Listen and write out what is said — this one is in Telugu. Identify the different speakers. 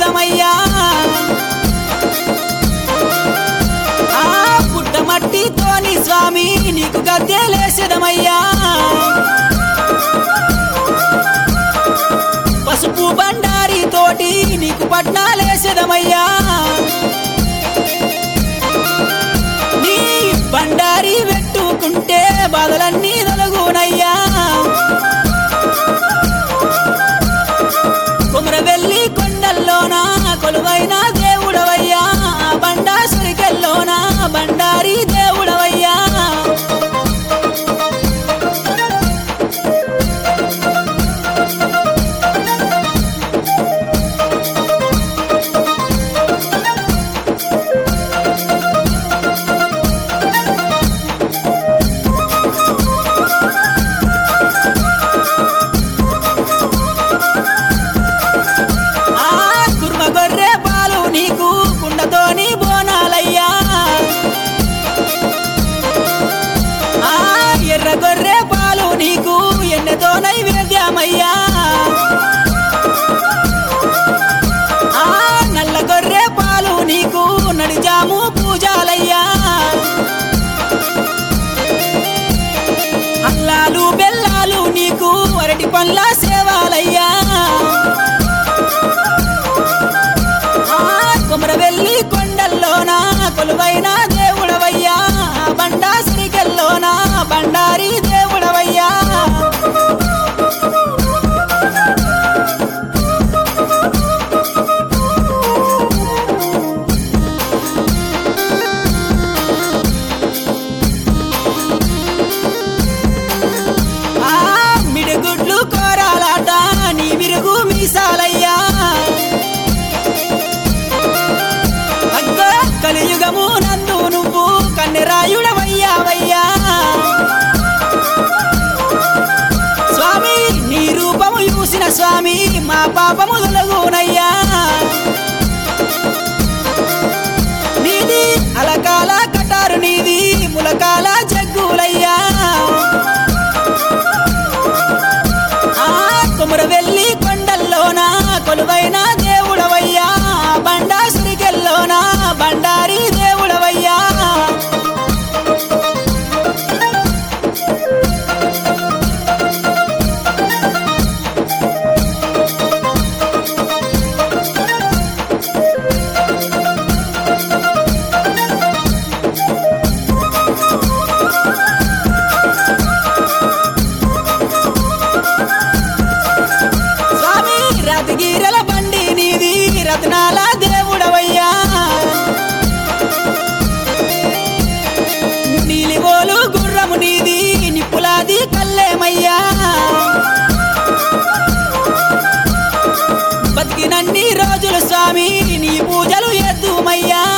Speaker 1: వేసేదమయ్యా ఆ పుట్టమట్టితోని స్వామి నీకు గద్దెలేసేదమయ్యా పసుపు బండారి తోటి నీకు పట్నాలేసేదమయ్యా నీ బండారి పెట్టుకుంటే బాధలన్నీ తొలగునయ్యా కుమర వెళ్ళి కొండల్లోన కొలువైన దేవుడవయ్యా బండా సురికెల్లోన బండారి దేవుడవయ్యా ఆ కుర్మ గొర్రె పాలు నీకు కుండతోని బోనాలయ్యా ఆ ఎర్ర గొర్రె పాలు నీకు ఎన్నెతో నైవేద్యమయ్యా ఆ నల్ల గొర్రె పాలు నీకు నడిజాము పూజాలయ్యా అల్లాలు బెల్లాలు నీకు అరటి పండ్ల సేవాలయ్యా ఆ కుమర వెళ్ళి కొండల్లోన కొలువైన దేవుడవయ్యా బండా సిరికెల్లోన బండారి దేవుడవయ్యా ఆ మిడిగుడ్లు కోరాలాట నీ విరుగు మీసాలయ్యా అగ్గ కలియుగము నందు నువ్వు కన్నెరాయుడవయ్యావయ్యా స్వామి నీ రూపము చూసిన స్వామి మా పాపము తొలగునయ్యా నీది అలకాల కటారు నీది ములకాల జగ్గులయ్యా ఆ కుమర వెళ్ళి కొండల్లోన కొలువైన దేవుడవయ్యా బండా సురికెల్లోన బండారి దేవుడవయ్యా స్వామి రతగిరల బండి నీది రత్నాల దేవుడవయ్యా నీలివోలు గుర్రము నీది నిప్పులాది కల్లేమయ్యా బతికినన్ని రోజులు స్వామి నీ పూజలు ఎద్దుమయ్యా